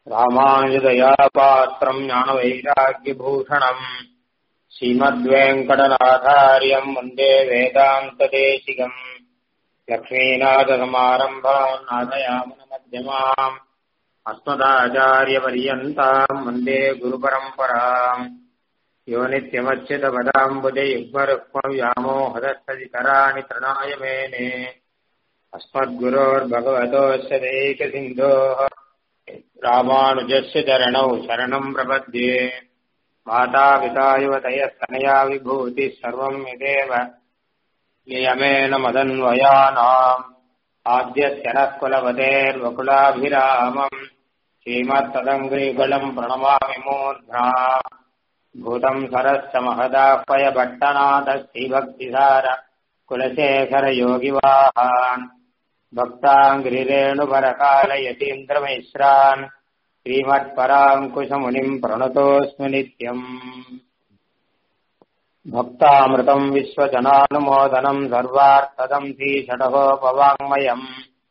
ராமானுஜதயா பாத்திரம் ஞானவைராக்கியபூஷணம் ஸ்ரீமத்வேங்கடநாதாரியம் வந்தே வேதாந்ததேசிகம் லக்ஷ்மீநாதசமாரம்பாம் நாதயாமனமத்தியமாம் अस्मदाचार्यपर्यन्ताम् वन्दे गुरुपरम्पराम् यो नित्यमच्युतपदाम्बुजयुग्मरुक्मव्यामोहदस्तदितराणि तृणाय मेने अस्मद्गुरोर्भगवतोऽस्य दैकसिन्धोः रामानुजस्य चरणौ शरणम् प्रपद्ये मातापिता युवतयस्तनया विभूतिः सर्वम् यदेव नियमेन मदन्वयानाम् आद्यस्य नः कुलवतेर्वकुलाभिरामम् श्रीमत्तदङ्ग्रीकुलम् प्रणमामि मूर्ध्ना भूतम् सरस्य महदाह्वय भट्टनाथ श्रीभक्तिसार कुलशेखरयोगिवाहान् भक्ताङ्घ्रिरेणुपरकालयतीन्द्रमिश्रान् श्रीमत्पराङ्कुशमुनिम् प्रणतोऽस्मि नित्यम् भक्तामृतम् विश्वजनानुमोदनम् सर्वार्थदम् श्रीषडहोपवाङ्मयम्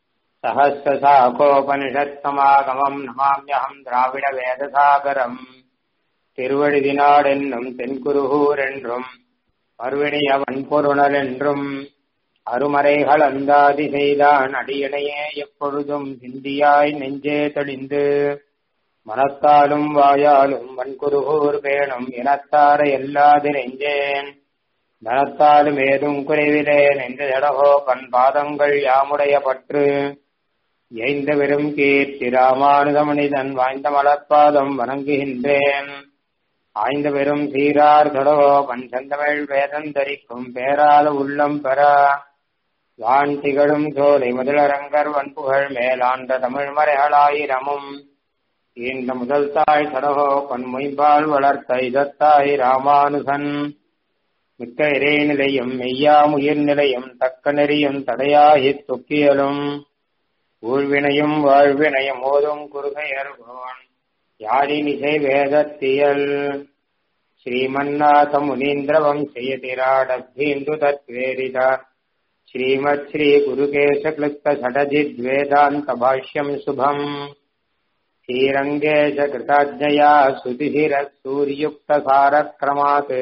சகசிரசாகோபனிஷத்சமாகமம் நமாமியகம் திராவிட வேதசாகரம் திருவழுதினாடு என்னும் தென்குருகூர் என்றும் மறுவினியவன் பொருணல் என்றும் அருமறைகள் அந்தாதி செய்தான் அடியணையே எப்பொழுதும் சிந்தியாய் நெஞ்சே தெளிந்து மனத்தாலும் வாயாலும் வன்குருகூர் பேணும் இனத்தார எல்லாது நெஞ்சேன் தனத்தாலும் ஏதும் குறைவிலேன் என்று ஜடகோ பன் பாதங்கள் யாமுடைய பற்று எய்ந்த வெறும் கீர்த்தி ராமானுதமனிதன் வாய்ந்த மலர்பாதம் வணங்குகின்றேன் ஆய்ந்த பெரும் சீரார் தொடவோ பன் செந்தமிழ் வேதம் தரிக்கும் பேராத உள்ளம் பெற வான் திகழும் சோலை முதலரங்கர் வன்புகழ் மேலாண்ட தமிழ் மறைகளாயிரமும் இந்த முதல் தாய் தடகோ பன்மொய்பால் வளர்த்த இதத்தாய் ராமானுசன் மிக்க இறை நிலையும் மெய்யாம் உயிர் நிலையும் தக்க நெறியும் தடையாகித் தொக்கியலும் ஊழ்வினையும் வாழ்வினையும் ஓதும் குறுகையர்கோன் யாழினிசை வேதத்தியல் ஸ்ரீமன்னாத முனீந்திர வம்சயதிராடபீந்து தத்வேரித ஸ்ரீமத் ஸ்ரீ குருகேச கிளுப்த சடஜித்வேதாந்த பாஷ்யம் சுபம் ஸ்ரீரங்கேஷ கிருதாஜயா சுதிஹிர சூரியுக்த சாரக்ரமாத்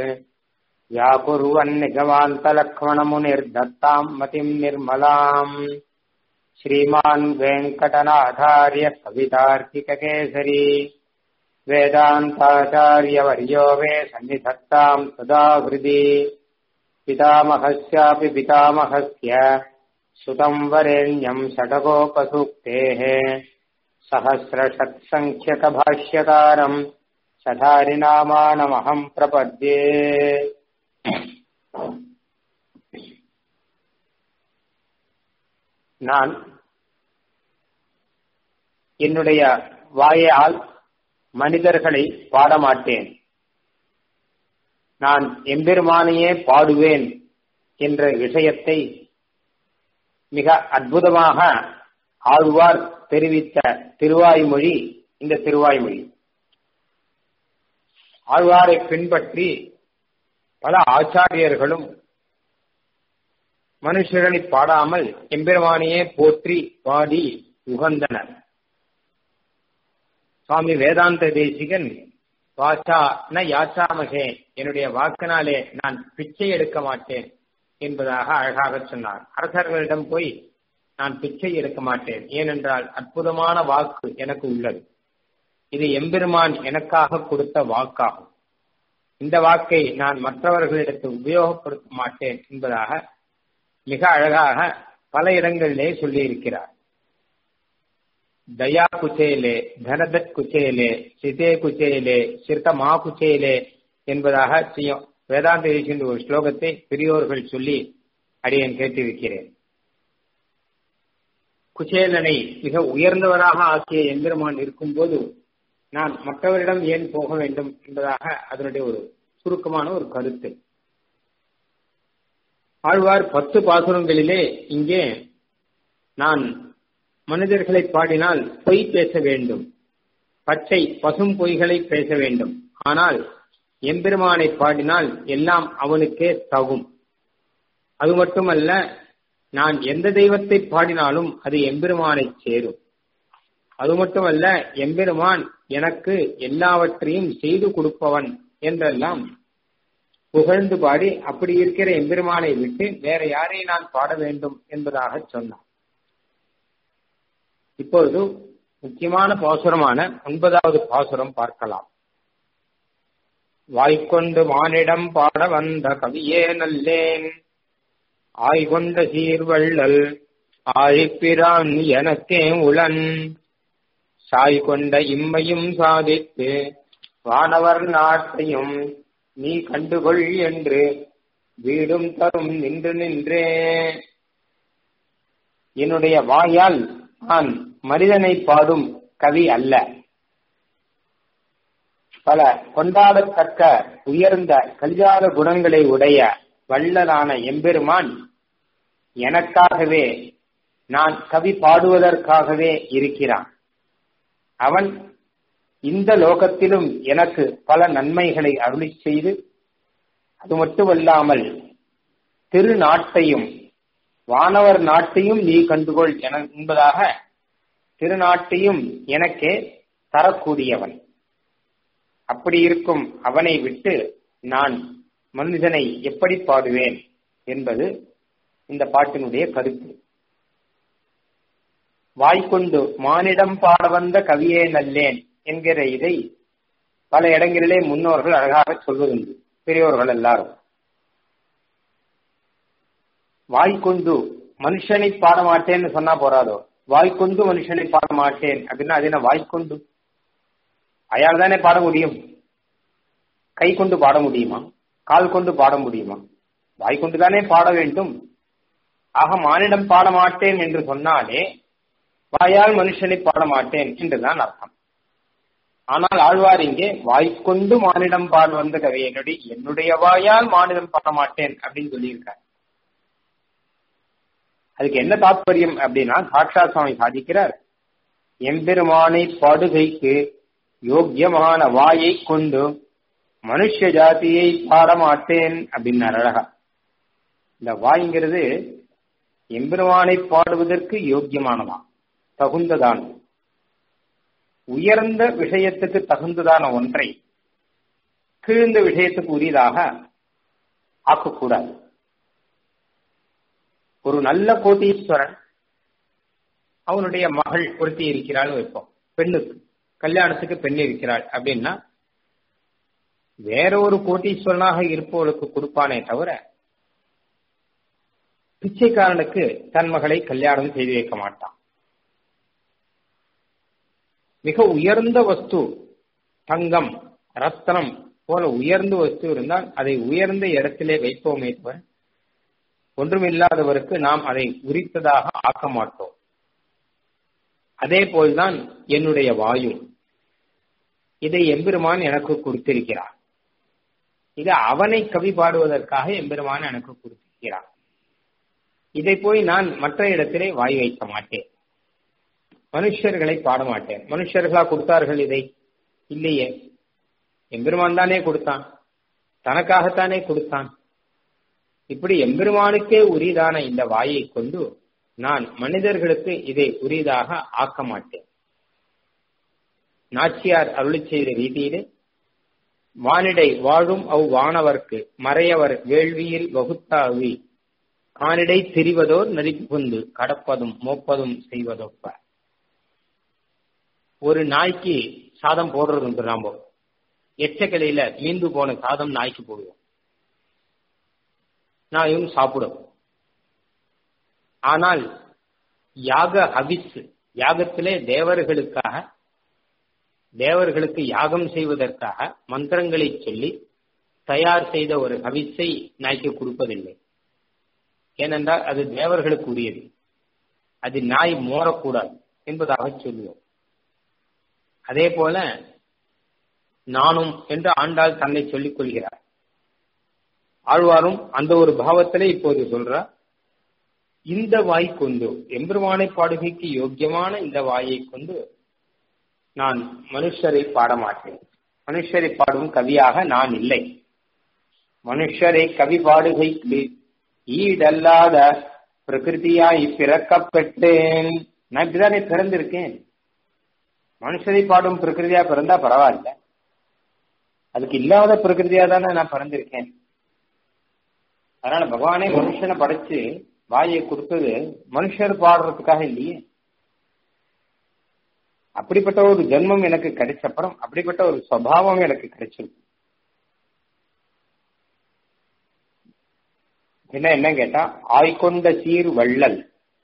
व्याकुर्वन्निगमान्तलक्ष्मणमुनिर्दत्ताम् मतिम् निर्मलाम् श्रीमान् वेङ्कटनाथार्य कवितार्किककेसरी वेदान्ताचार्यवर्यो वे सन्निधत्ताम् सदा हृदि पितामहस्यापि पितामहस्य सुतम् वरेण्यम् षडगोपसूक्तेः सहस्रषट्सङ्ख्यकभाष्यकारम् सठारिनामानमहम् प्रपद्ये நான் என்னுடைய வாயால் மனிதர்களை பாடமாட்டேன் நான் எம்பெருமானையே பாடுவேன் என்ற விஷயத்தை மிக அற்புதமாக ஆழ்வார் தெரிவித்த திருவாய்மொழி இந்த திருவாய்மொழி ஆழ்வாரை பின்பற்றி பல ஆச்சாரியர்களும் மனுஷர்களை பாடாமல் எம்பெருமானையே போற்றி பாடி உகந்தனர் சுவாமி வேதாந்த தேசிகன் வாச்சா ந யாச்சாமகே என்னுடைய வாக்கினாலே நான் பிச்சை எடுக்க மாட்டேன் என்பதாக அழகாக சொன்னார் அரசர்களிடம் போய் நான் பிச்சை எடுக்க மாட்டேன் ஏனென்றால் அற்புதமான வாக்கு எனக்கு உள்ளது இது எம்பெருமான் எனக்காக கொடுத்த வாக்காகும் இந்த வாக்கை நான் மற்றவர்களிடத்து உபயோகப்படுத்த மாட்டேன் என்பதாக மிக அழகாக பல இடங்களிலே சொல்லியிருக்கிறார் தயா குச்சேலே தனதத் குச்சேலே சிதே குச்சேலே சிர்தமா குச்சேலே என்பதாக செய்யும் வேதாந்த இருக்கின்ற ஒரு ஸ்லோகத்தை பெரியோர்கள் சொல்லி அடியன் கேட்டிருக்கிறேன் குச்சேலனை மிக உயர்ந்தவராக ஆக்கிய எம்பெருமான் இருக்கும்போது நான் மற்றவரிடம் ஏன் போக வேண்டும் என்பதாக அதனுடைய ஒரு சுருக்கமான ஒரு கருத்து ஆழ்வார் பத்து பாசுரங்களிலே இங்கே நான் மனிதர்களை பாடினால் பொய் பேச வேண்டும் பச்சை பசும் பொய்களை பேச வேண்டும் ஆனால் எம்பெருமானை பாடினால் எல்லாம் அவனுக்கே தகும் அது மட்டுமல்ல நான் எந்த தெய்வத்தை பாடினாலும் அது எம்பெருமானை சேரும் அது மட்டுமல்ல எம்பெருமான் எனக்கு எல்லாவற்றையும் செய்து கொடுப்பவன் என்றெல்லாம் புகழ்ந்து பாடி அப்படி இருக்கிற எம்பெருமானை விட்டு வேற யாரை நான் பாட வேண்டும் என்பதாக சொன்னார் இப்பொழுது முக்கியமான பாசுரமான ஒன்பதாவது பாசுரம் பார்க்கலாம் வாய்க்கொண்டு மானிடம் பாட வந்த கவியே நல்லேன் ஆய்கொண்ட சீர்வள்ளல் ஆழிப்பிரான் எனக்கே உளன் சாய் கொண்ட இம்மையும் சாதித்து வானவர் நாட்டையும் நீ கண்டுகொள் என்று வீடும் தரும் நின்று நின்றே என்னுடைய வாயால் நான் மனிதனை பாடும் கவி அல்ல பல கொண்டாடத்தக்க உயர்ந்த கல்யாண குணங்களை உடைய வள்ளலான எம்பெருமான் எனக்காகவே நான் கவி பாடுவதற்காகவே இருக்கிறான் அவன் இந்த லோகத்திலும் எனக்கு பல நன்மைகளை அருளி செய்து அது மட்டுமல்லாமல் திருநாட்டையும் வானவர் நாட்டையும் நீ கண்டுகொள் என என்பதாக திருநாட்டையும் எனக்கே தரக்கூடியவன் அப்படி இருக்கும் அவனை விட்டு நான் மனிதனை எப்படி பாடுவேன் என்பது இந்த பாட்டினுடைய கருத்து வாய்க்கொண்டு மானிடம் பாட வந்த கவியே நல்லேன் என்கிற இதை பல இடங்களிலே முன்னோர்கள் அழகாக சொல்வதுண்டு பெரியோர்கள் எல்லாரும் வாய்க்கொண்டு மனுஷனை பாட மாட்டேன்னு சொன்னா போறாதோ வாய்க்கொண்டு மனுஷனை பாட மாட்டேன் அப்படின்னா அது என்ன வாய்க்கொண்டு அயால் தானே பாட முடியும் கை கொண்டு பாட முடியுமா கால் கொண்டு பாட முடியுமா வாய்க்கொண்டு தானே பாட வேண்டும் ஆக மானிடம் பாட மாட்டேன் என்று சொன்னாலே வாயால் மனுஷனை பாட மாட்டேன் என்றுதான் அர்த்தம் ஆனால் ஆழ்வார் இங்கே வாய்க்கொண்டு மானிடம் பால் வந்த கவியனுடைய என்னுடைய வாயால் மானிடம் பாட மாட்டேன் அப்படின்னு சொல்லியிருக்கார் அதுக்கு என்ன தாற்பயம் அப்படின்னா சாட்சா சுவாமி சாதிக்கிறார் எம்பெருமானை பாடுகைக்கு யோக்கியமான வாயை கொண்டு மனுஷ ஜாதியை பாட மாட்டேன் அப்படின்னார் அழகா இந்த வாய்ங்கிறது எம்பெருமானை பாடுவதற்கு யோக்கியமானதான் தகுந்ததான் உயர்ந்த விஷயத்துக்கு தகுந்ததான ஒன்றை கீழ்ந்த விஷயத்துக்கு உரியதாக ஆக்கக்கூடாது ஒரு நல்ல கோட்டீஸ்வரன் அவனுடைய மகள் ஒருத்தி இருக்கிறாள் வைப்போம் பெண்ணுக்கு கல்யாணத்துக்கு பெண் இருக்கிறாள் அப்படின்னா வேற ஒரு கோட்டீஸ்வரனாக இருப்பவளுக்கு கொடுப்பானே தவிர பிச்சைக்காரனுக்கு தன் மகளை கல்யாணம் செய்து வைக்க மாட்டான் மிக உயர்ந்த வஸ்து தங்கம் ரத்தனம் போல உயர்ந்த வஸ்து இருந்தால் அதை உயர்ந்த இடத்திலே வைப்போமே தவிர ஒன்றுமில்லாதவருக்கு நாம் அதை உரித்ததாக ஆக்க மாட்டோம் அதே போல்தான் என்னுடைய வாயு இதை எம்பெருமான் எனக்கு கொடுத்திருக்கிறார் இது அவனை கவி பாடுவதற்காக எம்பெருமான் எனக்கு கொடுத்திருக்கிறார் இதை போய் நான் மற்ற இடத்திலே வாய் வைக்க மாட்டேன் மனுஷர்களை பாட மாட்டேன் மனுஷர்களா கொடுத்தார்கள் இதை இல்லையே எம்பெருமான் தானே கொடுத்தான் தனக்காகத்தானே கொடுத்தான் இப்படி எம்பெருமானுக்கே உரியதான இந்த வாயை கொண்டு நான் மனிதர்களுக்கு இதை உரியதாக ஆக்க மாட்டேன் நாச்சியார் அருளி செய்த ரீதியிலே வானிடை வாழும் அவ் வானவர்க்கு மறையவர் வேள்வியில் வகுத்தாவி கானிடை திரிவதோர் நரிப்புகுந்து கடப்பதும் மோப்பதும் செய்வதொப்ப ஒரு நாய்க்கு சாதம் போடுறது உண்டு நாம எச்சக்கலையில மீந்து போன சாதம் நாய்க்கு போடுவோம் நாயும் சாப்பிடும் ஆனால் யாக ஹவிஸ் யாகத்திலே தேவர்களுக்காக தேவர்களுக்கு யாகம் செய்வதற்காக மந்திரங்களை சொல்லி தயார் செய்த ஒரு ஹவிஸை நாய்க்கு கொடுப்பதில்லை ஏனென்றால் அது தேவர்களுக்கு உரியது அது நாய் மோரக்கூடாது என்பதாக சொல்லுவோம் அதே போல நானும் என்று ஆண்டாள் தன்னை சொல்லிக் கொள்கிறார் ஆழ்வாரும் அந்த ஒரு பாவத்திலே இப்போது சொல்றார் இந்த வாய் கொண்டு எம்பெருமானை பாடுகைக்கு யோக்கியமான இந்த வாயை கொண்டு நான் மனுஷரை பாட மாட்டேன் மனுஷரை பாடும் கவியாக நான் இல்லை மனுஷரை கவி பாடுகைக்கு ஈடல்லாத பிரகிருதியாய் பிறக்கப்பட்டேன் நான் இப்படிதானே பிறந்திருக்கேன் மனுஷரை பாடும் பிரகிருதியா பிறந்தா பரவாயில்ல அதுக்கு இல்லாத பிரகிருதியா தானே நான் பிறந்திருக்கேன் அதனால பகவானே மனுஷனை படைச்சு வாயை கொடுத்தது மனுஷர் பாடுறதுக்காக இல்லையே அப்படிப்பட்ட ஒரு ஜென்மம் எனக்கு கிடைச்சப்புறம் அப்படிப்பட்ட ஒரு சுவாவம் எனக்கு கிடைச்சிருக்கு என்ன என்ன கேட்டா ஆய்கொண்ட சீர் வள்ளல்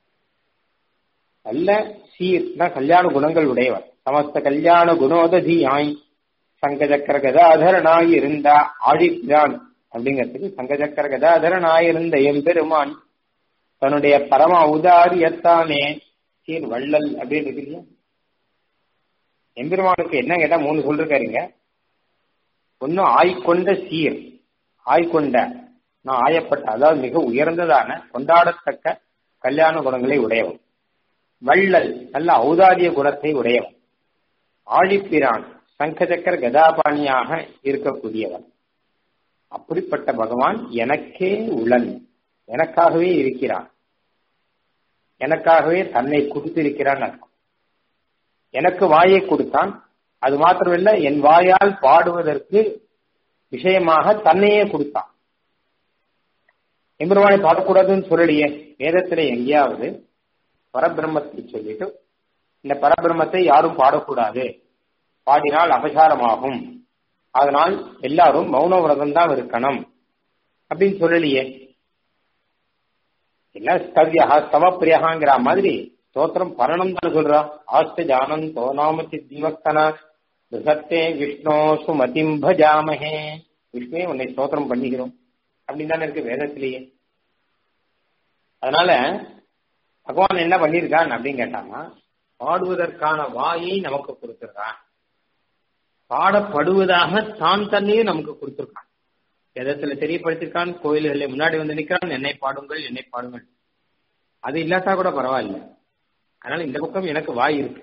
நல்ல சீர்னா கல்யாண குணங்கள் உடையவர் சமஸ்த கல்யாண குணோததி ஆய் சங்கச்சக்கர கதாதரனாய் இருந்த ஆழிப்பிரான் அப்படிங்கிறதுக்கு சங்கச்சக்கர கதாதரனாய் இருந்த எம்பெருமான் தன்னுடைய பரம உதாரியத்தானே சீர் வள்ளல் அப்படின்னு இருக்கு இல்லையா எம்பெருமானுக்கு என்ன கேட்டா மூணு சொல்லிருக்காருங்க ஒன்னு ஆய்கொண்ட சீர் ஆய்கொண்ட நான் ஆயப்பட்ட அதாவது மிக உயர்ந்ததான கொண்டாடத்தக்க கல்யாண குணங்களை உடையவன் வள்ளல் நல்ல ஔதாரிய குணத்தை உடையவன் ஆழிப்பிரான் சங்கச்சக்கர கதாபாணியாக இருக்கக்கூடியவன் அப்படிப்பட்ட பகவான் எனக்கே உளன் எனக்காகவே இருக்கிறான் எனக்காகவே தன்னை கொடுத்திருக்கிறான் அர்த்தம் எனக்கு வாயை கொடுத்தான் அது மாத்திரமில்ல என் வாயால் பாடுவதற்கு விஷயமாக தன்னையே கொடுத்தான் எம்பெருமானை பாடக்கூடாதுன்னு சொல்லலையே வேதத்துல எங்கேயாவது பரபிரம்மத்தை சொல்லிட்டு இந்த பரபிரம்மத்தை யாரும் பாடக்கூடாது பாடினால் அபசாரமாகும் அதனால் எல்லாரும் மௌன விரதம் தான் இருக்கணும் அப்படின்னு சொல்லலையே எல்லாம் ஸ்தவ்யா ஸ்தவப்பிரியாங்கிற மாதிரி ஸ்தோத்திரம் பரணம் தான் சொல்றா ஆஸ்த ஜானம் தோநாமத்தி தீவக்தனா ரிசத்தே விஷ்ணோ சுமதிம் பஜாமஹே விஷ்ணுவே உன்னை ஸ்தோத்திரம் பண்ணிக்கிறோம் அப்படின்னு தானே இருக்கு வேதத்திலேயே அதனால பகவான் என்ன பண்ணியிருக்கான் அப்படின்னு கேட்டாங்கன்னா பாடுவதற்கான வாயை நமக்கு கொடுத்திருக்கான் பாடப்படுவதாக தான் தன்னையும் நமக்கு கொடுத்திருக்கான் வேதத்துல தெரியப்படுத்திருக்கான் கோயில்களில் முன்னாடி வந்து நிற்கிறான் என்னை பாடுங்கள் என்னை பாடுங்கள் அது இல்லாட்டா கூட பரவாயில்ல அதனால இந்த பக்கம் எனக்கு வாய் இருக்கு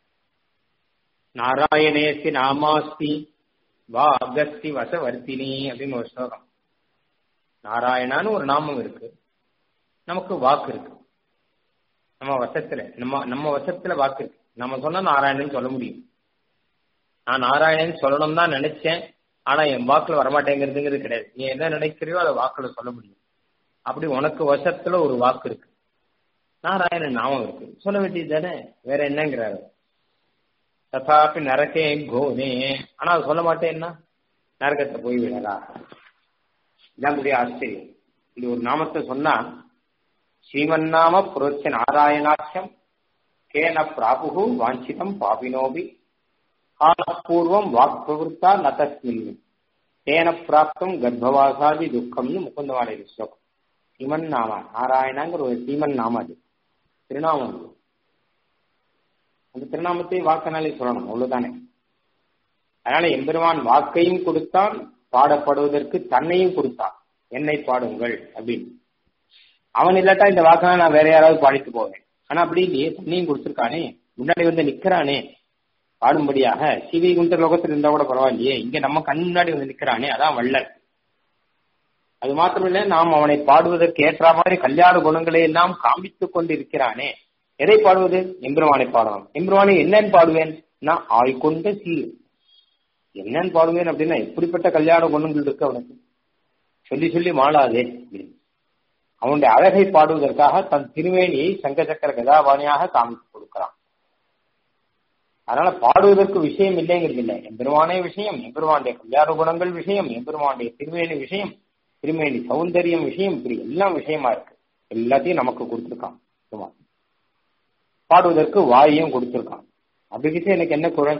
நாராயணேசி நாமாஸ்தி வா அகஸ்தி வசவர்த்தினி அப்படின்னு ஒரு ஸ்லோகம் நாராயணான்னு ஒரு நாமம் இருக்கு நமக்கு வாக்கு இருக்கு நம்ம வசத்துல நம்ம நம்ம வசத்துல வாக்கு இருக்கு நம்ம சொன்னா நாராயணன் சொல்ல முடியும் நான் நாராயணன் சொல்லணும் தான் நினைச்சேன் ஆனா என் வாக்குல வரமாட்டேங்கிறதுங்கிறது கிடையாது நீ என்ன நினைக்கிறியோ அதை வாக்குல சொல்ல முடியும் அப்படி உனக்கு வசத்துல ஒரு வாக்கு இருக்கு நாராயணன் நாமம் இருக்கு சொல்ல வேண்டியது தானே வேற என்னங்கிறாரு ததாப்பி நரக்கே கோனே ஆனா அது சொல்ல மாட்டேன்னா நரகத்தை போய் விடலா இதான் பெரிய ஆச்சரியம் இது ஒரு நாமத்தை சொன்னா ஸ்ரீமன்னாம புரோச்ச நாராயணாட்சம் கேன பிராபு வாஞ்சிதம் பாபினோபி காலப்பூர்வம் வாக் பிரவருத்தா நதஸ்மின் தேன பிராப்தம் கர்ப்பவாசாதி துக்கம்னு முகுந்தவாடைய ஸ்லோகம் ஸ்ரீமன் நாம நாராயணங்கிற ஒரு ஸ்ரீமன் நாம அது திருநாமம் அது அந்த திருநாமத்தை வாக்கினாலே சொல்லணும் அவ்வளவுதானே அதனால எம்பெருமான் வாக்கையும் கொடுத்தான் பாடப்படுவதற்கு தன்னையும் கொடுத்தான் என்னை பாடுங்கள் அப்படின்னு அவன் இல்லாட்டா இந்த வாக்கினா நான் வேற யாராவது பாடிட்டு போவேன் ஆனா அப்படி இல்லையே தன்னையும் கொடுத்துருக்கானே முன்னாடி வந்து நிக்கிறானே பாடும்படியாக சிவி குண்ட லோகத்தில் இருந்தா கூட பரவாயில்லையே இங்க நம்ம கண் முன்னாடி வந்து நிக்கிறானே அதான் வள்ளல் அது மாத்திரமில்ல நாம் அவனை பாடுவதற்கு ஏற்ற மாதிரி கல்யாண குணங்களை எல்லாம் காண்பித்துக் கொண்டு இருக்கிறானே எதை பாடுவது எம்பெருமானை பாடணும் எம்பெருமானை என்னன்னு பாடுவேன் நான் ஆய்கொண்ட சீர் என்னன்னு பாடுவேன் அப்படின்னா எப்படிப்பட்ட கல்யாண குணங்கள் இருக்கு அவனுக்கு சொல்லி சொல்லி மாளாதே அவனுடைய அழகை பாடுவதற்காக தன் திருவேணியை சங்கச்சக்கர கதாபாணியாக காமித்து கொடுக்கிறான் அதனால பாடுவதற்கு விஷயம் இல்லைங்கிறது இல்லை எம்பெருமானே விஷயம் எம்பெருமானுடைய கல்யாண குணங்கள் விஷயம் எம்பெருமானுடைய திருமேனி விஷயம் திருமேனி சௌந்தரியம் விஷயம் இப்படி எல்லாம் விஷயமா இருக்கு எல்லாத்தையும் நமக்கு கொடுத்துருக்கான் பாடுவதற்கு வாயையும் கொடுத்துருக்கான் அப்படிக்கிட்டு எனக்கு என்ன குரல்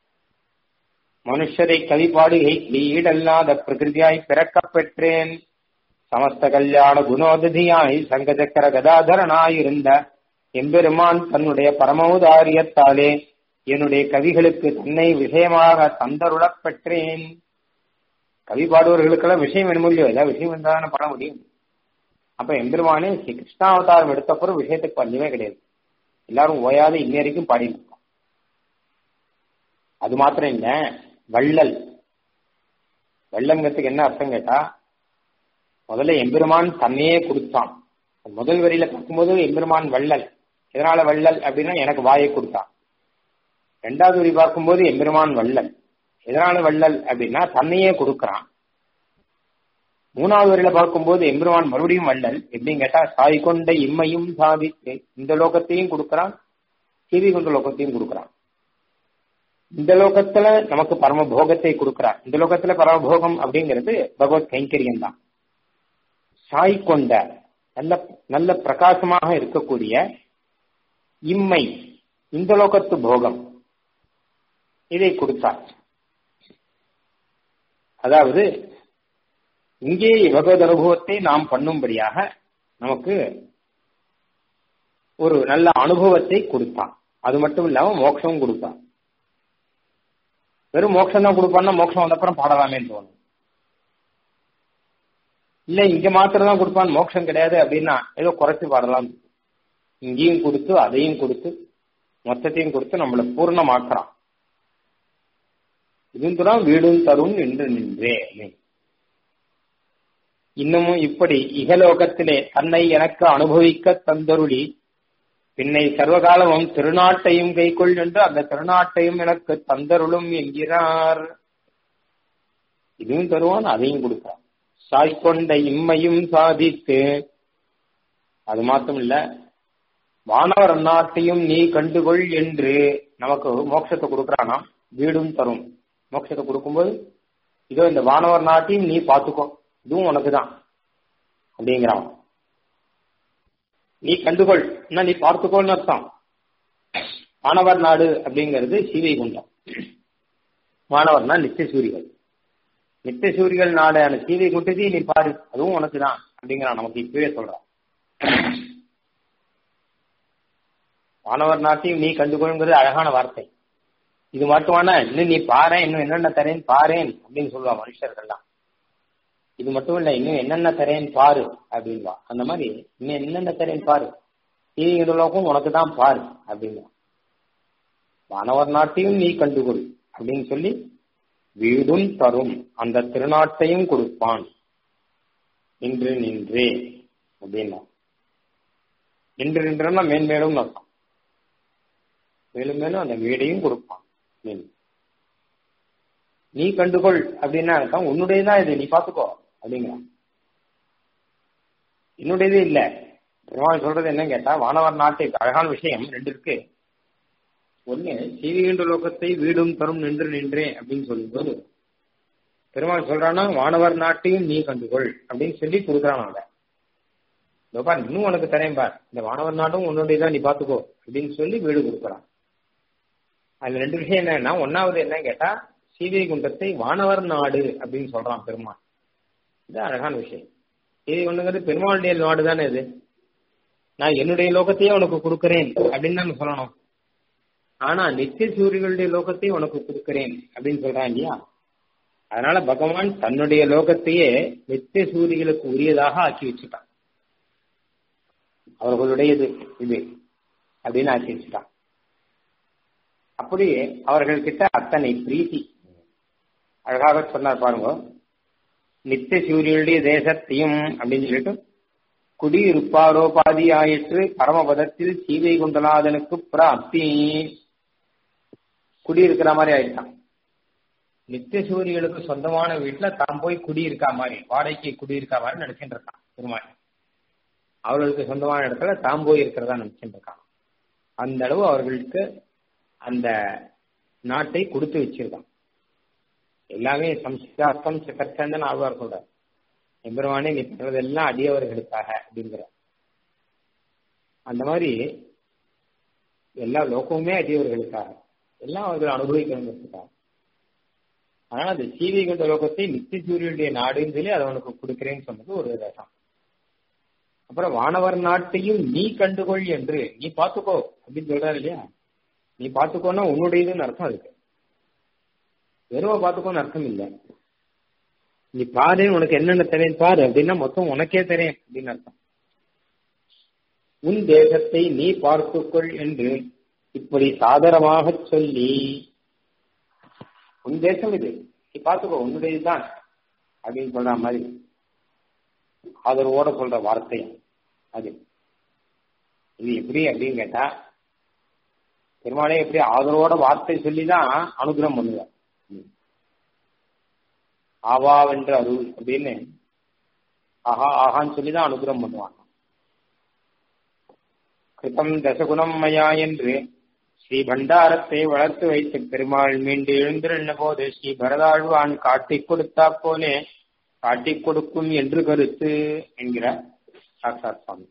மனுஷரை கவி பாடுகை ஈடல்லாத பிரகிருதியாய் பிறக்கப் பெற்றேன் சமஸ்த கல்யாண குணோததியாய் சங்கச்சக்கர கதாதரனாயிருந்த எம்பெருமான் தன்னுடைய பரமௌதாரியத்தாலே என்னுடைய கவிகளுக்கு தன்னை விஷயமாக தந்தருளப் பெற்றேன் கவி பாடுவர்களுக்கெல்லாம் விஷயம் வேணும் இல்லையோ ஏதாவது விஷயம் இருந்தாதானே பாட முடியும் அப்ப எம்பெருமானே ஸ்ரீ கிருஷ்ணாவதாரம் எடுத்தப்பறம் விஷயத்துக்கு பண்ணவே கிடையாது எல்லாரும் ஓயாத இன்ன வரைக்கும் பாடிட்டு இருக்கோம் அது மாத்திரம் இல்ல வள்ளல் வெள்ளங்கிறதுக்கு என்ன அர்த்தம் கேட்டா முதல்ல எம்பெருமான் தன்னையே கொடுத்தான் முதல் வரியில பார்க்கும்போது எம்பெருமான் வள்ளல் எதனால வள்ளல் அப்படின்னா எனக்கு வாயை கொடுத்தான் ரெண்டாவது வரி பார்க்கும்போது எம்பெருமான் வள்ளல் எதனால வள்ளல் அப்படின்னா தன்னையே கொடுக்கறான் மூணாவது வரையில பார்க்கும்போது எம்பெருமான் மறுபடியும் வள்ளல் எப்படின்னு கேட்டா சாய் கொண்ட இம்மையும் சாதித்து இந்த லோகத்தையும் கொடுக்கறான் சீவி கொண்ட லோகத்தையும் கொடுக்கறான் இந்த லோகத்துல நமக்கு பரமபோகத்தை கொடுக்கிறார் இந்த லோகத்துல பரமபோகம் அப்படிங்கிறது பகவத் கைங்கரியம் தான் சாய் கொண்ட நல்ல நல்ல பிரகாசமாக இருக்கக்கூடிய இம்மை இந்த லோகத்து போகம் இதை கொடுத்தார் அதாவது இங்கே பகவத் அனுபவத்தை நாம் பண்ணும்படியாக நமக்கு ஒரு நல்ல அனுபவத்தை கொடுத்தான் அது மட்டும் இல்லாம மோட்சமும் கொடுத்தான் வெறும் மோட்சம் தான் கொடுப்பான்னா மோட்சம் வந்தப்புறம் பாடலாமேன்னு தோணும் இல்ல இங்க மாத்திரம் தான் கொடுப்பான் மோட்சம் கிடையாது அப்படின்னா ஏதோ குறைச்சு பாடலாம் இங்கேயும் கொடுத்து அதையும் கொடுத்து மொத்தத்தையும் கொடுத்து நம்மளை பூர்ணமாக்குறான் இதுந்துதான் வீடும் தரும் என்று நின்றே இன்னமும் இப்படி இகலோகத்திலே தன்னை எனக்கு அனுபவிக்க தந்தருளி பின்னை சர்வகாலமும் திருநாட்டையும் கைக்கொள் என்று அந்த திருநாட்டையும் எனக்கு தந்தருளும் என்கிறார் இதுவும் தருவான் அதையும் கொடுக்கிறான் சாய்கொண்ட இம்மையும் சாதித்து அது மாத்திரம் இல்ல வானவர் நாட்டையும் நீ கண்டுகொள் என்று நமக்கு மோட்சத்தை கொடுக்கறானா வீடும் தரும் மோட்சத்தை கொடுக்கும்போது இதோ இந்த வானவர் நாட்டையும் நீ பாத்துக்கோ இதுவும் உனக்கு தான் அப்படிங்கிறான் நீ கண்டுகொள் என்ன நீ பார்த்துக்கோன்னு அர்த்தம் வானவர் நாடு அப்படிங்கிறது சீவை குண்டம் வானவர்னா நித்திய சூரிகள் நித்திய சூரிகள் நாடான சீவை குண்டத்தையும் நீ பாரு அதுவும் உனக்கு தான் அப்படிங்கிறான் நமக்கு இப்பவே சொல்றான் வானவர் நாட்டையும் நீ கண்டுகொள்ங்கிறது அழகான வார்த்தை இது மட்டுமானா இன்னும் நீ பாரு இன்னும் என்னென்ன தரேன் பாரேன் அப்படின்னு சொல்லுவா மனுஷர்கள்லாம் இது மட்டும் இல்ல இன்னும் என்னென்ன தரேன் பாரு அப்படின்வா அந்த மாதிரி இன்னும் என்னென்ன தரேன் பாரு தீவிரலோகம் உனக்கு தான் பாரு அப்படின்வா வானவர் நாட்டையும் நீ கண்டுகொள் அப்படின்னு சொல்லி வீடும் தரும் அந்த திருநாட்டையும் கொடுப்பான் நின்று நின்றே அப்படின்னா நின்று நின்றன்னா மேன்மேலும் அர்த்தம் மேலும் மேலும் அந்த வீடையும் கொடுப்பான் நீ கண்டுகொள் அப்படின்னா அர்த்தம் உன்னுடையதான் இது நீ பாத்துக்கோ அப்படிங்கிறான் என்னுடையதே இல்ல பெருமாள் சொல்றது என்ன கேட்டா வானவர் நாட்டை அழகான விஷயம் ரெண்டு இருக்கு ஒண்ணு சீவிகின்ற லோகத்தை வீடும் தரும் நின்று நின்றே அப்படின்னு சொல்லும்போது பெருமாள் சொல்றானா வானவர் நாட்டையும் நீ கண்டுகொள் அப்படின்னு சொல்லி கொடுக்குறான் அவன் பார் இன்னும் உனக்கு தரேன் பார் இந்த வானவர் நாடும் உன்னுடையதான் நீ பாத்துக்கோ அப்படின்னு சொல்லி வீடு கொடுக்குறான் அதுல ரெண்டு விஷயம் என்னன்னா ஒன்னாவது என்ன கேட்டா சீதை குண்டத்தை வானவர் நாடு அப்படின்னு சொல்றான் பெருமாள் இது அழகான விஷயம் சீதை குண்டங்கிறது பெருமாளுடைய நாடு தானே இது நான் என்னுடைய லோகத்தையே உனக்கு கொடுக்கறேன் அப்படின்னு தான் சொல்லணும் ஆனா நித்திய சூரியர்களுடைய லோகத்தை உனக்கு கொடுக்கிறேன் அப்படின்னு சொல்றான் இல்லையா அதனால பகவான் தன்னுடைய லோகத்தையே நித்திய சூரியர்களுக்கு உரியதாக ஆக்கி வச்சுட்டான் அவர்களுடையது இது அப்படின்னு ஆக்கி வச்சுட்டான் அப்படி அவர்கள் கிட்ட அத்தனை பிரீத்தி அழகாக சொன்னார் பாருங்க நித்திய சூரியனுடைய தேசத்தையும் அப்படின்னு சொல்லிட்டு குடியிருப்பாரோபாதி ஆயிற்று பரமபதத்தில் சீவை குண்டலாதனுக்கு பிராப்தி குடியிருக்கிற மாதிரி ஆயிட்டான் நித்திய சூரியனுக்கு சொந்தமான வீட்டுல தான் போய் குடியிருக்கா மாதிரி வாடகைக்கு குடியிருக்கா மாதிரி நினைச்சுட்டு இருக்கான் பெருமாள் அவர்களுக்கு சொந்தமான இடத்துல தான் போய் இருக்கிறதா நினைச்சுட்டு இருக்கான் அந்த அளவு அவர்களுக்கு அந்த நாட்டை கொடுத்து வச்சிருக்கான் எல்லாமே சம்ஸ்காரம் சக்கரச்சந்தன் ஆழ்வார் சொல்றார் எம்பெருமானே நீ பண்றதெல்லாம் அடியவர்களுக்காக அப்படிங்கிற அந்த மாதிரி எல்லா லோகமுமே அடியவர்களுக்காக எல்லாம் அவர்கள் அனுபவிக்கணுங்கிறதுக்காக அதனால அந்த சீவை கொண்ட லோகத்தை நித்திய சூரியனுடைய நாடுன்னு சொல்லி அதை அவனுக்கு கொடுக்கிறேன்னு சொன்னது ஒரு ரசம் அப்புறம் வானவர் நாட்டையும் நீ கண்டுகொள் என்று நீ பாத்துக்கோ அப்படின்னு சொல்றாரு இல்லையா நீ பாத்துக்கோன்னா உன்னுடையதுன்னு அர்த்தம் இருக்கு வெறுவா பாத்துக்கோன்னு அர்த்தம் இல்லை நீ பாரு உனக்கு என்னென்ன தெரியும் பாரு அப்படின்னா மொத்தம் உனக்கே தெரியும் அப்படின்னு அர்த்தம் உன் தேசத்தை நீ பார்த்துக்கொள் என்று இப்படி சாதரமாக சொல்லி உன் தேசம் இது நீ பார்த்துக்கோ உன்னுடையதுதான் அப்படின்னு சொல்ற மாதிரி ஆதரவோட சொல்ற வார்த்தை அது இது எப்படி அப்படின்னு கேட்டா பெருமாளே எப்படி ஆதரவோட வார்த்தை சொல்லி தான் அனுகிரகம் பண்ணுவார் ஆவாவென்ற அருள் அப்படின்னு ஆஹா ஆஹான்னு சொல்லி தான் அனுகிரகம் பண்ணுவாங்க கிருதம் தசகுணம் மயா என்று ஸ்ரீ பண்டாரத்தை வளர்த்து வைத்த பெருமாள் மீண்டு எழுந்திருந்த போது ஸ்ரீ பரதாழ்வான் காட்டிக் கொடுத்தா போலே காட்டிக் கொடுக்கும் என்று கருத்து என்கிறார் சாக்சாத் சுவாமி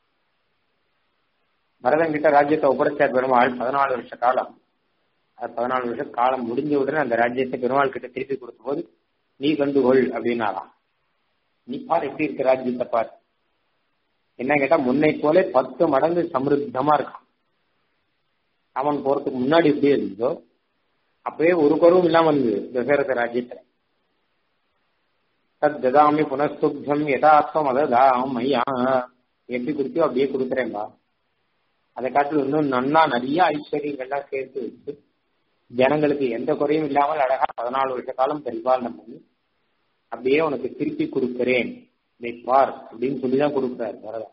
பரதன் கிட்ட ராஜ்யத்தை ஒப்படைச்சார் பெருமாள் பதினாலு வருஷ காலம் அது பதினாலு வருஷ காலம் முடிஞ்ச உடனே அந்த ராஜ்யத்தை பெருமாள் கிட்ட திருப்பி கொடுத்த போது நீ கண்டுகொள் அப்படின்னாலாம் நீ பார் எப்படி இருக்க ராஜ்யத்தை பார் என்ன கேட்டா முன்னை போல பத்து மடங்கு சமிருத்தமா இருக்கான் அவன் போறதுக்கு முன்னாடி எப்படி இருந்ததோ அப்பவே ஒரு குறவும் இல்லாம இருந்தது தசரத ராஜ்யத்துல தத் ததாமி புனஸ்துப்தம் யதாத்வம் அததாம் ஐயா எப்படி கொடுத்தியோ அப்படியே கொடுக்குறேன்பா அதை காட்டில் இன்னும் நன்னா நிறைய ஐஸ்வர்யங்கள்லாம் சேர்த்து வச்சு ஜனங்களுக்கு எந்த குறையும் இல்லாமல் அழகா பதினாலு வருஷ காலம் பரிபாலனம் பண்ணி அப்படியே உனக்கு திருப்பி கொடுக்கிறேன் இதை பார் அப்படின்னு சொல்லிதான் கொடுக்குறாரு பரதா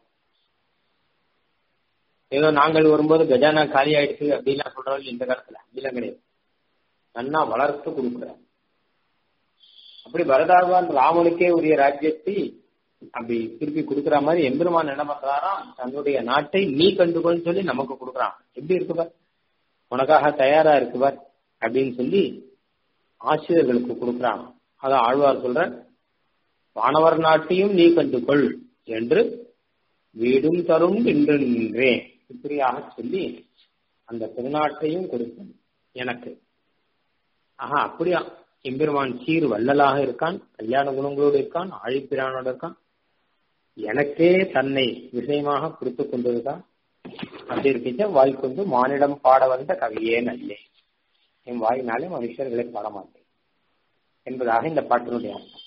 ஏதோ நாங்கள் வரும்போது கஜானா காலி ஆயிடுச்சு அப்படின்லாம் சொல்றவங்க இந்த காலத்துல அப்படிலாம் கிடையாது நன்னா வளர்த்து கொடுக்குறார் அப்படி பரதாழ்வான் ராமனுக்கே உரிய ராஜ்யத்தை அப்படி திருப்பி கொடுக்குற மாதிரி எம்பெருமான் என்ன பண்றாராம் தன்னுடைய நாட்டை நீ கண்டுகொள்னு சொல்லி நமக்கு கொடுக்குறான் எப்படி இருக்குபார் உனக்காக தயாரா இருக்குபார் அப்படின்னு சொல்லி ஆசிரியர்களுக்கு கொடுக்குறான் அதான் ஆழ்வார் சொல்ற வானவர் நாட்டையும் நீ கண்டுகொள் என்று வீடும் தரும் என்று நின்றேன் இப்படியாக சொல்லி அந்த திருநாட்டையும் கொடுத்தேன் எனக்கு ஆஹா அப்படியா எம்பெருமான் சீர் வள்ளலாக இருக்கான் கல்யாண குணங்களோடு இருக்கான் ஆழிப்பிரானோடு இருக்கான் எனக்கே தன்னை விஷயமாக கொடுத்து கொண்டிருக்கான் அப்படி இருக்கின்ற வாய் கொண்டு மானிடம் பாட வந்த கவியே நல்லே என் வாயினாலே மனுஷர்களை பாட மாட்டேன் என்பதாக இந்த பாட்டினுடைய அர்த்தம்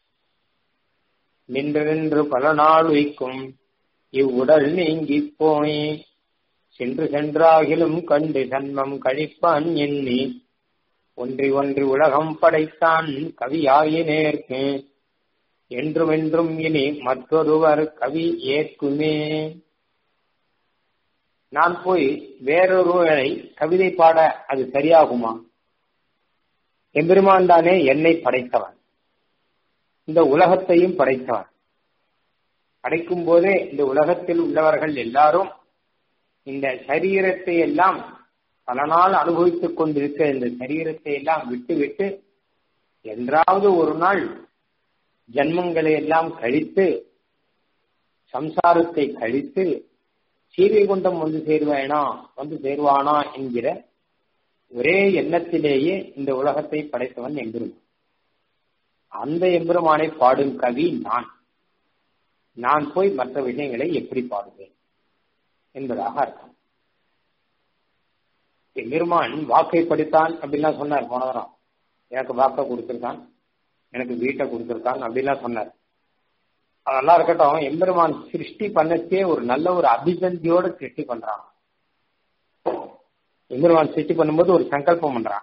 நின்று நின்று பல நாள் வைக்கும் இவ்வுடல் நீங்கி போய் சென்று சென்றாகிலும் கண்டு ஜன்மம் கழிப்பான் எண்ணி ஒன்றி ஒன்றி உலகம் படைத்தான் கவியாயினேற்கு என்றும் என்றும் இனி மற்றொருவர் கவி ஏற்குமே நான் போய் வேறொருவரை கவிதை பாட அது சரியாகுமா எம்பெருமான் தானே என்னை படைத்தவன் இந்த உலகத்தையும் படைத்தவன் படைக்கும் போதே இந்த உலகத்தில் உள்ளவர்கள் எல்லாரும் இந்த சரீரத்தை எல்லாம் பல நாள் அனுபவித்துக் கொண்டிருக்க இந்த சரீரத்தை எல்லாம் விட்டு விட்டு என்றாவது ஒரு நாள் ஜன்மங்களை எல்லாம் கழித்து சம்சாரத்தை கழித்து சீரைகுண்டம் வந்து சேர்வானா வந்து சேர்வானா என்கிற ஒரே எண்ணத்திலேயே இந்த உலகத்தை படைத்தவன் எம்பெருமான் அந்த எம்பெருமானை பாடும் கவி நான் நான் போய் மற்ற விஷயங்களை எப்படி பாடுவேன் என்பதாக அர்த்தம் எம்பெருமான் வாக்கை படித்தான் அப்படின்லாம் சொன்னார் போன வாரம் எனக்கு வாக்கை கொடுத்துருக்கான் எனக்கு வீட்டை கொடுத்துருக்கான் அப்படின்லாம் சொன்னார் அதெல்லாம் இருக்கட்டும் எம்பெருமான் சிருஷ்டி பண்ணச்சே ஒரு நல்ல ஒரு அபிசந்தியோட சிருஷ்டி பண்றான் எம்பெருமான் சிருஷ்டி பண்ணும்போது ஒரு சங்கல்பம் பண்றான்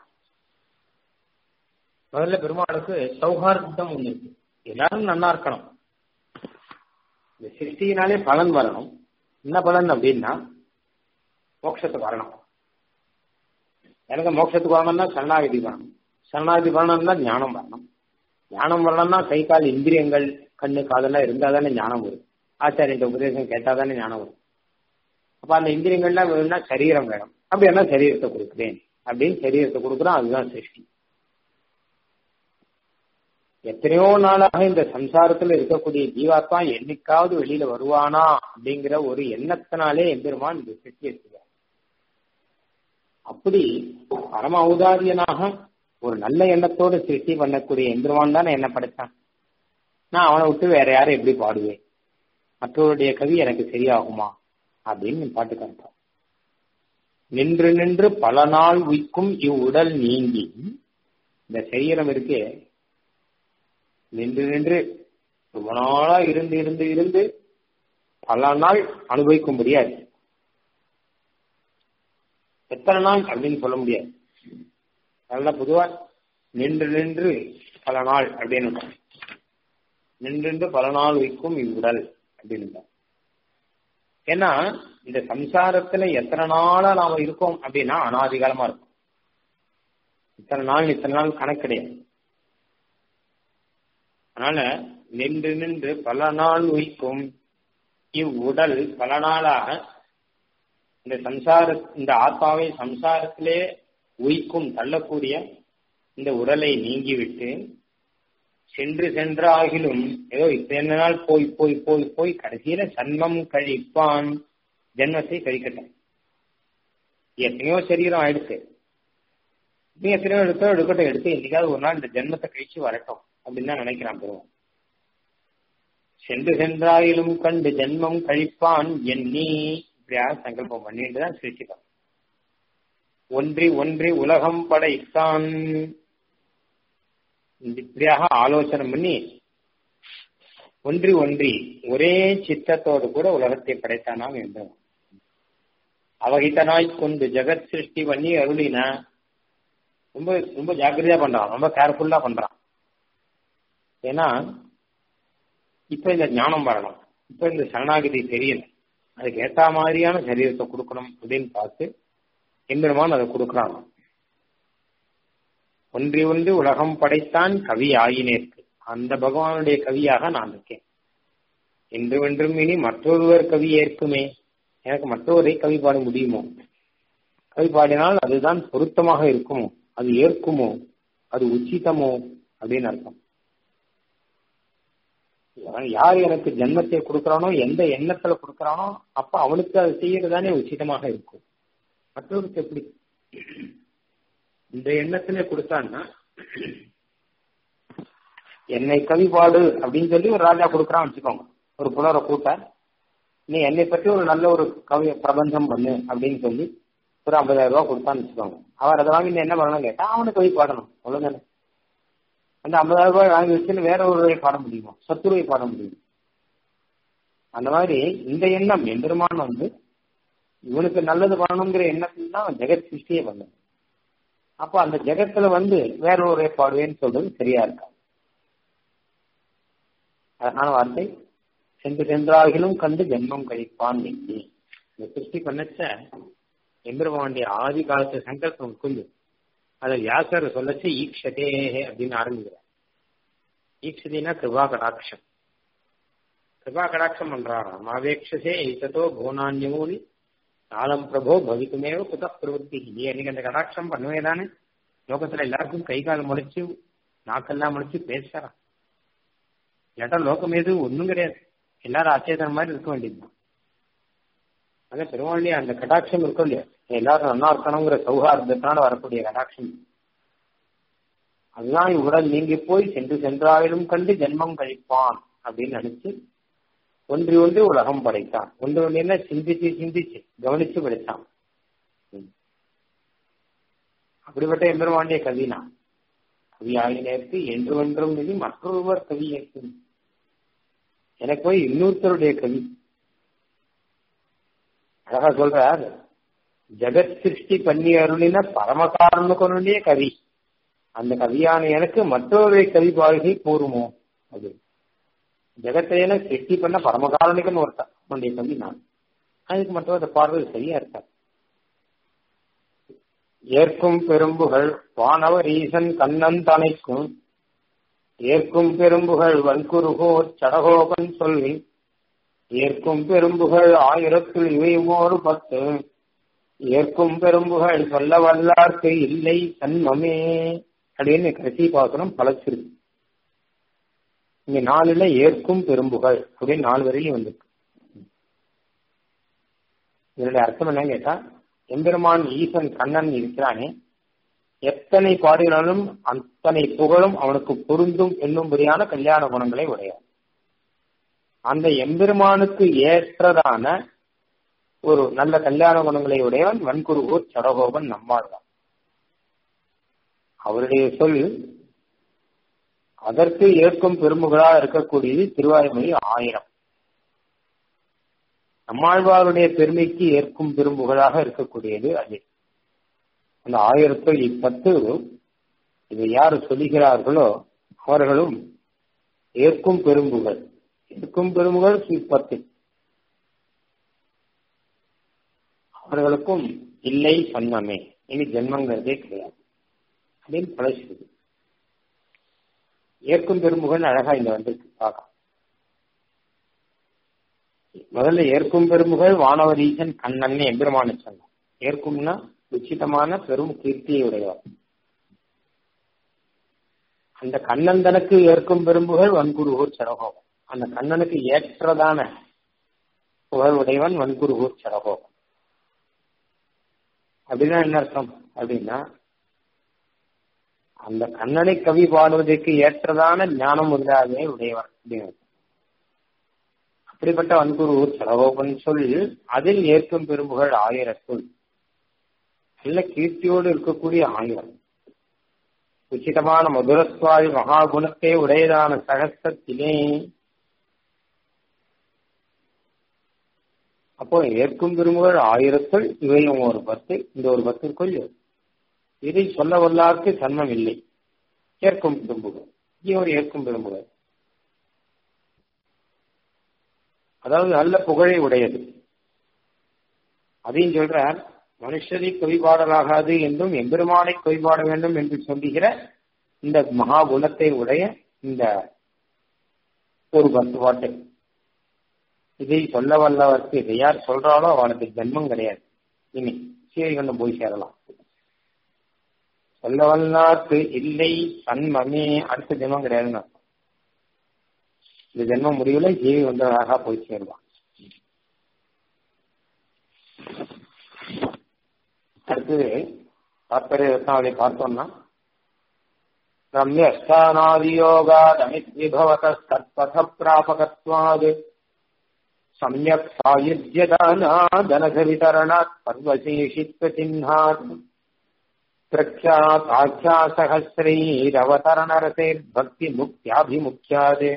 முதல்ல பெருமாளுக்கு சௌஹார்தம் ஒண்ணு இருக்கு எல்லாரும் நன்னா இருக்கணும் இந்த சிருஷ்டியினாலே பலன் வரணும் என்ன பலன் அப்படின்னா மோட்சத்துக்கு வரணும் எனக்கு மோட்சத்துக்கு வரணும்னா சரணாகதி வரணும் சரணாகதி வரணும்னா ஞானம் வரணும் ஞானம் வரணும்னா கை கால் இந்திரியங்கள் கண்ணு காதெல்லாம் இருந்தா தானே ஞானம் வரும் ஆச்சாரிய உபதேசம் கேட்டா தானே ஞானம் வரும் அப்ப அந்த இந்திரியங்கள்லாம் வேணும்னா சரீரம் வேணும் அப்படி என்ன சரீரத்தை கொடுக்குறேன் அப்படின்னு சரீரத்தை கொடுக்குறோம் அதுதான் சிருஷ்டி எத்தனையோ நாளாக இந்த சம்சாரத்துல இருக்கக்கூடிய ஜீவாத்மா என்னைக்காவது வெளியில வருவானா அப்படிங்கிற ஒரு எண்ணத்தினாலே எம்பெருமான் இந்த சிருஷ்டி இருக்கிறார் அப்படி பரம ஔதாரியனாக ஒரு நல்ல எண்ணத்தோடு சிருஷ்டி பண்ணக்கூடிய எம்பெருமான் தானே என்ன படைத்தான் நான் அவனை விட்டு வேற யாரும் எப்படி பாடுவேன் மற்றவருடைய கவி எனக்கு சரியாகுமா அப்படின்னு பாட்டுக்கு அர்த்தம் நின்று நின்று பல நாள் உய்க்கும் இவ்வுடல் நீங்கி இந்த சரீரம் இருக்கே நின்று நின்று ரொம்ப நாளா இருந்து இருந்து இருந்து பல நாள் அனுபவிக்க முடியாது எத்தனை நாள் அப்படின்னு சொல்ல முடியாது நல்ல பொதுவா நின்று நின்று பல நாள் அப்படின்னு நின்று பல நாள் வைக்கும் இவ்வுடல் அப்படின்னு ஏன்னா இந்த சம்சாரத்துல எத்தனை நாளா நாம இருக்கோம் அப்படின்னா அனாதிகாலமா இருக்கும் இத்தனை நாள் இத்தனை நாள் கணக்கு கிடையாது அதனால நின்று நின்று பல நாள் உயிக்கும் இவ்வுடல் பல நாளாக இந்த சம்சார இந்த ஆத்மாவை சம்சாரத்திலே உயிக்கும் தள்ளக்கூடிய இந்த உடலை நீங்கிவிட்டு சென்று சென்றாகிலும் ஏதோ இத்தனை நாள் போய் போய் போய் போய் கடைசியில சன்மம் கழிப்பான் ஜென்மத்தை கழிக்கட்டும் எத்தனையோ சரீரம் ஆயிடுச்சு நீ எத்தனையோ எடுத்தோ எடுக்கட்டும் எடுத்து என்னைக்காவது ஒரு நாள் இந்த ஜென்மத்தை கழிச்சு வரட்டும் அப்படின்னு தான் நினைக்கிறான் பெருமான் சென்று சென்றாயிலும் கண்டு ஜென்மம் கழிப்பான் எண்ணி இப்படியா சங்கல்பம் பண்ணிட்டு தான் சிரிச்சுப்பான் ஒன்றி ஒன்றி உலகம் படைத்தான் இப்படியாக ஆலோசனை பண்ணி ஒன்றி ஒன்றி ஒரே சித்தத்தோடு கூட உலகத்தை படைத்தானாம் என்றான் அவகிதனாய் கொண்டு ஜெகத் சிருஷ்டி பண்ணி அருளின ரொம்ப ரொம்ப ஜாக்கிரதையா பண்றான் ரொம்ப கேர்ஃபுல்லா பண்றான் ஏன்னா இப்ப இந்த ஞானம் வரணும் இப்ப இந்த சரணாகதி தெரியல அதுக்கு ஏத்த மாதிரியான சரீரத்தை கொடுக்கணும் அப்படின்னு பார்த்து எம்பெருமான் அதை கொடுக்குறாங்க ஒன்றி ஒன்று உலகம் படைத்தான் கவி ஆயினேற்கு அந்த பகவானுடைய கவியாக நான் இருக்கேன் என்று வென்றும் இனி மற்றொருவர் கவி ஏற்குமே எனக்கு மற்றொருவரை கவி பாட முடியுமோ கவி பாடினால் அதுதான் பொருத்தமாக இருக்குமோ அது ஏற்குமோ அது உச்சிதமோ அப்படின்னு அர்த்தம் யார் எனக்கு ஜென்மத்தை கொடுக்கறானோ எந்த எண்ணத்துல கொடுக்கறானோ அப்ப அவனுக்கு அது செய்யறதானே உச்சிதமாக இருக்கும் மற்றவருக்கு எப்படி இந்த எண்ணத்திலே கொடுத்தான்னா என்னை கவி பாடு அப்படின்னு சொல்லி ஒரு ராஜா கொடுக்குறான் வச்சுக்கோங்க ஒரு புலரை கூட்ட நீ என்னை பற்றி ஒரு நல்ல ஒரு கவி பிரபந்தம் பண்ணு அப்படின்னு சொல்லி ஒரு ஐம்பதாயிரம் ரூபாய் கொடுத்தான்னு வச்சுக்கோங்க அவர் அதை வாங்கி நீ என்ன பண்ணணும் கேட்டா அவனுக்கு கவி பாடணும் அவ்வளவுதானே அந்த ஐம்பதாயிரம் ரூபாய் வாங்கி வச்சுன்னு வேற ஒரு பாட முடியுமா சத்துருவை பாட முடியும் அந்த மாதிரி இந்த எண்ணம் எம்பெருமான் வந்து இவனுக்கு நல்லது பண்ணணுங்கிற எண்ணத்துல தான் ஜெகத் சிருஷ்டியே பண்ணது அப்ப அந்த ஜெகத்துல வந்து வேற ஒரு பாடுவேன்னு சொல்றது சரியா இருக்கா அழகான வார்த்தை சென்று சென்றாகிலும் கண்டு ஜென்மம் கழிப்பான் நெஞ்சு இந்த சிருஷ்டி பண்ணச்ச எம்பெருமானுடைய ஆதி காலத்து சங்கல்பம் கொஞ்சம் அதை வியாசர் சொல்லச்சு ஈக்ஷதே அப்படின்னு ஆரம்பிக்கிறார் ஈக்ஷதினா கிருபா கடாட்சம் கிருபா கடாட்சம் பண்றாராம் மாவேக்ஷசே ஐசதோ போனான்யமூலி காலம் பிரபோ பவிக்குமேவ குத பிரவൃத்தி நீ என்னைக்கு அந்த கடாட்சம் பண்ணுவே தானே லோகத்துல எல்லாருக்கும் கை கால் முளைச்சு நாக்கெல்லாம் முளைச்சு பேசுறான் இல்லாட்டா லோகம் எது ஒண்ணும் கிடையாது எல்லாரும் அச்சேதன மாதிரி இருக்க வேண்டியதுதான் அதான் பெருமாள்லயே அந்த கடாட்சம் இருக்கும் இல்லையா எல்லாரும் நல்லா இருக்கணுங்கிற சௌஹார்தத்தினால வரக்கூடிய கடாட்சம் அதுதான் உடல் நீங்கி போய் சென்று சென்றாயிலும் கண்டு ஜென்மம் கழிப்பான் அப்படின்னு நினைச்சு ஒன்று ஒன்று உலகம் படைத்தான் ஒன்று ஒன்று என்ன சிந்திச்சு சிந்திச்சு கவனிச்சு படைத்தான் அப்படிப்பட்ட எம்பெருமாண்டிய கவினா கவி ஆகினேற்கு என்று ஒன்றும் இது மற்றொருவர் கவி ஏற்கும் எனக்கு போய் இன்னொருத்தருடைய கவி அழகா சொல்றார் ஜெகத் சிருஷ்டி பண்ணி அருளின பரமகாரணனுடைய கவி அந்த கவியான எனக்கு மற்றொரு கவி பாழ்கை கூறுமோ அது ஜெகத்தையில சிருஷ்டி பண்ண பரமகாரணிகன் ஒருத்தன் அவனுடைய கவி நான் அதுக்கு மற்றொரு பார்வை சரியா இருக்காது ஏற்கும் பெரும்புகள் வானவர் ஈசன் கண்ணன் தனைக்கும் ஏற்கும் பெரும்புகள் வன்குருகோர் சடகோபன் சொல்லி ஏற்கும் பெரும்புகள் ஆயிரத்தில் இவையுமோடு பத்து ஏற்கும் பெரும்புகள் சொல்ல வல்லார்க்கு இல்லை சன்மமே அப்படின்னு கடைசி பாசனம் பழச்சிருக்கு இங்க நாலுல ஏற்கும் பெரும்புகள் அப்படின்னு நாலு வரையிலும் வந்திருக்கு இதனுடைய அர்த்தம் என்னன்னு கேட்டா எம்பெருமான் ஈசன் கண்ணன் இருக்கிறானே எத்தனை பாடினாலும் அத்தனை புகழும் அவனுக்கு பொருந்தும் என்னும்படியான கல்யாண குணங்களை உடையார் அந்த எம்பெருமானுக்கு ஏற்றதான ஒரு நல்ல கல்யாண குணங்களை உடையவன் வன்குருகூர் சடகோபன் நம்மாழ்வான் அவருடைய சொல் அதற்கு ஏற்கும் பெருமுகளா இருக்கக்கூடியது திருவாய்மொழி ஆயிரம் நம்மாழ்வாருடைய பெருமைக்கு ஏற்கும் பெரும்புகழாக இருக்கக்கூடியது அது அந்த ஆயிரத்தில் இப்பத்து இதை யார் சொல்லுகிறார்களோ அவர்களும் ஏற்கும் பெரும்புகள் ஏற்கும் பெரும்புகள் இப்பத்து அவர்களுக்கும் இல்லை சன்மமே இனி ஜென்மங்கிறதே கிடையாது அப்படின்னு பழசுது ஏற்கும் பெருமுகன் அழகா இங்க வந்திருக்கு பார்க்கலாம் முதல்ல ஏற்கும் பெருமுகள் வானவரீசன் கண்ணன் எம்பெருமானு சொன்னான் ஏற்கும்னா உச்சிதமான பெரும் கீர்த்தியை உடையவர் அந்த கண்ணன் தனக்கு ஏற்கும் பெரும்புகள் வன்குருகூர் சரகோகம் அந்த கண்ணனுக்கு ஏற்றதான புகழ் உடையவன் வன்குருகூர் சரகோகம் அப்படின்னா என்ன அர்த்தம் அப்படின்னா அந்த கண்ணனை கவி பாடுவதற்கு ஏற்றதான ஞானம் முதலாகவே உடையவர் அப்படின்னு அப்படிப்பட்ட வன்குருகூர் சரகோபன் சொல் அதில் ஏற்கும் பெரும்புகள் ஆயிரத்துள் நல்ல கீர்த்தியோடு இருக்கக்கூடிய ஆயிரம் உச்சிதமான மதுரஸ்வாமி மகாகுணத்தை உடையதான சகஸ்திலே அப்போ ஏற்கும் பெருமுகள் ஆயிரத்துள் இவையும் ஒரு பத்து இந்த ஒரு பத்திற்குள் இதை சொல்ல வல்லாருக்கு சன்மம் இல்லை ஏற்கும் பெரும்புகள் இங்கே ஒரு ஏற்கும் பெரும்புகள் அதாவது நல்ல புகழை உடையது அதையும் சொல்றார் மனுஷரை கொய்பாடலாகாது என்றும் எம்பெருமானை கொய்பாட வேண்டும் என்று சொல்லுகிற இந்த மகா குணத்தை உடைய இந்த ஒரு பத்து பாட்டு இதை சொல்ல வல்லவர்க்கு இதை யார் சொல்றாலோ அவனுக்கு ஜென்மம் கிடையாது இனி சீரிகண்டம் போய் சேரலாம் சொல்ல வல்லார்க்கு இல்லை சன்மமே அடுத்த ஜென்மம் கிடையாதுன்னு இந்த ஜென்மம் முடிவுல ஜீவி வந்தவராக போய் சேருவான் அடுத்தது தாற்பரிய ரத்னாவளி பார்த்தோம்னா ரம்யஸ்தானாதியோகாதமித்விபவதற்பத பிராபகத்வாது சமயக் சாயுஜ்யதானாதனக விதரணாத் பர்வசேஷித்வ சின்னாத் பிரக்யாத் ஆख्यासहस्रैरवतरणरसेर्भक्ति मुक्त्याभिमुख्यात्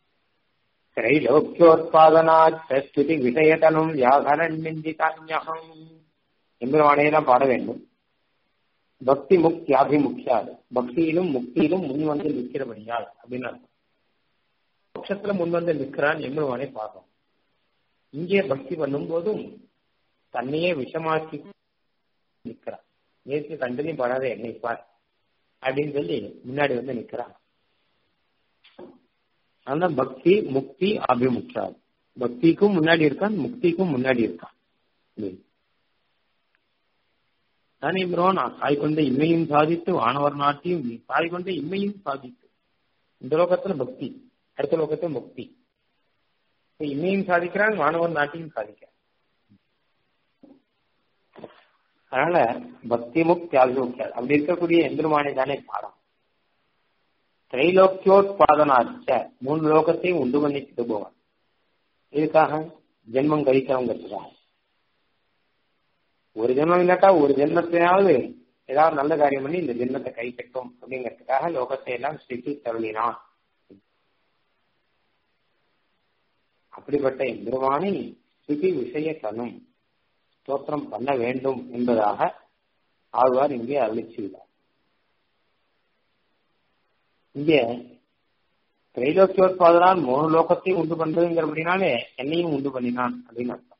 त्रैलोक्योत्पादनात् स्तुति विषयतनुம் व्याघरण्यञ्जितान्यहम् எம்பெருமானையெல்லாம் பாட வேண்டும் பக்தி முக்தி அபிமுக்கியாது பக்தியிலும் முக்தியிலும் முன் வந்து நிற்கிறபடியால் அப்படின்னு அர்த்தம் பட்சத்துல முன் வந்து நிற்கிறான் எம்பெருமானை பார்க்கணும் இங்கே பக்தி பண்ணும் போதும் தன்னையே விஷமாக்கி நிற்கிறான் நேற்று கண்டதையும் படாத என்னை பார் அப்படின்னு சொல்லி முன்னாடி வந்து நிற்கிறான் ஆனா பக்தி முக்தி அபிமுக்கியாது பக்திக்கும் முன்னாடி இருக்கான் முக்திக்கும் முன்னாடி இருக்கான் தானே நான் தாய் கொண்ட இம்மையும் சாதித்து வானவர் நாட்டையும் தாய் கொண்ட இம்மையும் சாதித்து இந்த லோகத்துல பக்தி அடுத்த லோகத்துல முக்தி இம்மையும் சாதிக்கிறான் வானவர் நாட்டையும் சாதிக்கிறான் அதனால பக்தி முக்தி அபிமுக்கியாது அப்படி இருக்கக்கூடிய எந்திரமானி தானே பாடம் திரைலோக்கியோத்பாதனாச்ச மூணு லோகத்தையும் உண்டு பண்ணிட்டு போவான் இதுக்காக ஜென்மம் கழிக்கிறவங்கிறதுக்காக ஒரு ஜென்மம் இல்லாட்டா ஒரு ஜென்மத்தையாவது ஏதாவது நல்ல காரியம் பண்ணி இந்த ஜென்மத்தை கை கட்டும் அப்படிங்கிறதுக்காக லோகத்தை எல்லாம் ஸ்திதி தருளினான் அப்படிப்பட்ட எம்பெருமானை ஸ்திதி விஷய தனும் ஸ்தோத்திரம் பண்ண வேண்டும் என்பதாக ஆழ்வார் இங்கே அருளிச்சுள்ளார் இங்கே திரைலோக்கியோத்பாதனால் மூணு லோகத்தையும் உண்டு பண்றதுங்கிறபடினாலே என்னையும் உண்டு பண்ணினான் அப்படின்னு அர்த்தம்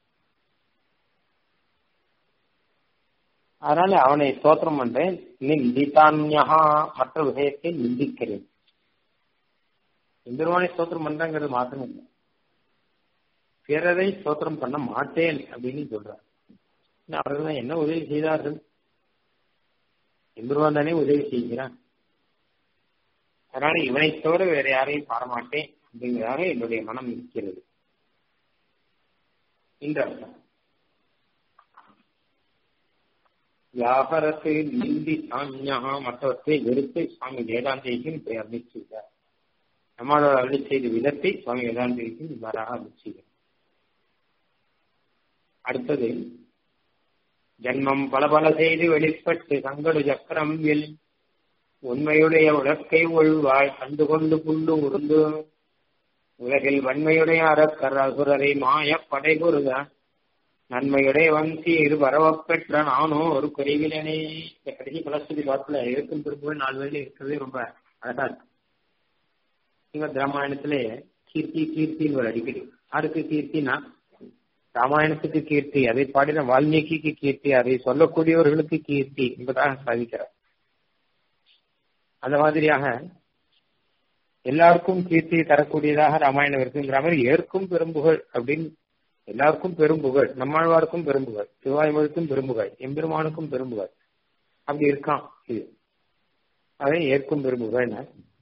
அதனால அவனை ஸ்தோத்திரம் பண்றேன் நிந்திதான்யா மற்ற விஷயத்தை நிந்திக்கிறேன் எம்பெருமானை ஸ்தோத்திரம் பண்றேங்கிறது மாத்திரம் இல்லை பிறரை ஸ்தோத்திரம் பண்ண மாட்டேன் அப்படின்னு சொல்றார் அவர்கள் என்ன உதவி செய்தார்கள் எம்பெருமான் தானே உதவி செய்கிறான் அதனால இவனை தவிர வேற யாரையும் பாடமாட்டேன் அப்படிங்கிறதாக என்னுடைய மனம் இருக்கிறது இந்த அர்த்தம் வியாபாரத்தை நிந்தி சாமியா மற்றவற்றை வெறுத்து சுவாமி வேதாந்தேகின் அருளிச்சுள்ளார் நம்மளோட அருளி செய்த விதத்தை சுவாமி வேதாந்தேகின் இவ்வாறாக அருளிச்சுகிறார் அடுத்தது ஜன்மம் பல பல செய்து வெளிப்பட்டு சங்கடு சக்கரம் எல் உண்மையுடைய உலக்கை ஒழ்வாய் கண்டு கொண்டு புண்டு உருந்து உலகில் வன்மையுடைய அறக்கர் அசுரரை மாய படை பொருதான் நன்மையுடைய வம்சி இரு வரவப் பெற்ற நானும் ஒரு குறைவிலனே இந்த கடைசி பலஸ்துதி பாட்டுல இருக்கும் திருப்புகள் நாலு வரையில இருக்கிறதே ரொம்ப அழகா இருக்கு இவ ராமாயணத்துல கீர்த்தி கீர்த்தின்னு ஒரு அடிக்கடி யாருக்கு கீர்த்தினா ராமாயணத்துக்கு கீர்த்தி அதை பாடின வால்மீகிக்கு கீர்த்தி அதை சொல்லக்கூடியவர்களுக்கு கீர்த்தி என்பதாக சாதிக்கிறார் அந்த மாதிரியாக எல்லாருக்கும் கீர்த்தி தரக்கூடியதாக ராமாயணம் இருக்குங்கிற மாதிரி ஏற்கும் பெரும்புகழ் அப்படின்னு எல்லாருக்கும் பெரும்புகழ் நம்மாழ்வாருக்கும் பெரும்புகழ் திருவாய்மொழிக்கும் பெரும்புகழ் எம்பெருமானுக்கும் பெரும்புகழ் அப்படி இருக்கான் இது அதை ஏற்கும் பெரும்புகழ்னா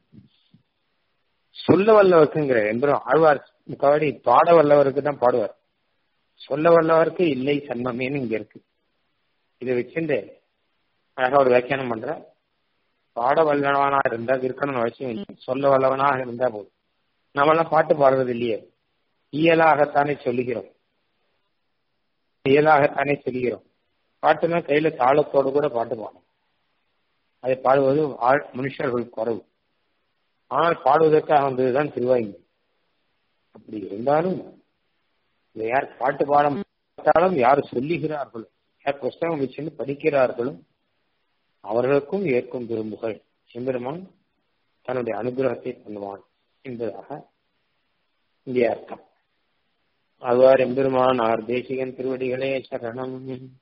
சொல்ல வல்லவருக்குங்கிற எம்பெரும் ஆழ்வார் முக்காவடி பாட வல்லவருக்கு தான் பாடுவார் சொல்ல வல்லவருக்கு இல்லை சன்மமேன்னு இங்க இருக்கு இதை வச்சுட்டு அழகா ஒரு வியாக்கியானம் பண்ற பாட வல்லவனா இருந்தா இருக்கணும்னு அவசியம் இல்லை சொல்ல வல்லவனாக இருந்தா போதும் நம்மளாம் பாட்டு பாடுறது இல்லையே இயலாகத்தானே சொல்லுகிறோம் இயலாகத்தானே சொல்லுகிறோம் பாட்டுனா கையில தாளத்தோடு கூட பாட்டு பாடும் அதை பாடுவது ஆள் மனுஷர்கள் குறவு ஆனால் பாடுவதற்காக வந்ததுதான் திருவாய்மொழி அப்படி இருந்தாலும் இதை யார் பாட்டு பாட பார்த்தாலும் யார் சொல்லுகிறார்களோ யார் புஸ்தகம் வச்சுன்னு படிக்கிறார்களோ அவர்களுக்கும் ஏற்கும் விரும்புகள் எம்பெருமான் தன்னுடைய அனுகிரகத்தை பண்ணுவான் என்பதாக இங்கே அர்த்தம் அதுவார் எம்பெருமான் ஆர் தேசிகன் திருவடிகளே சரணம்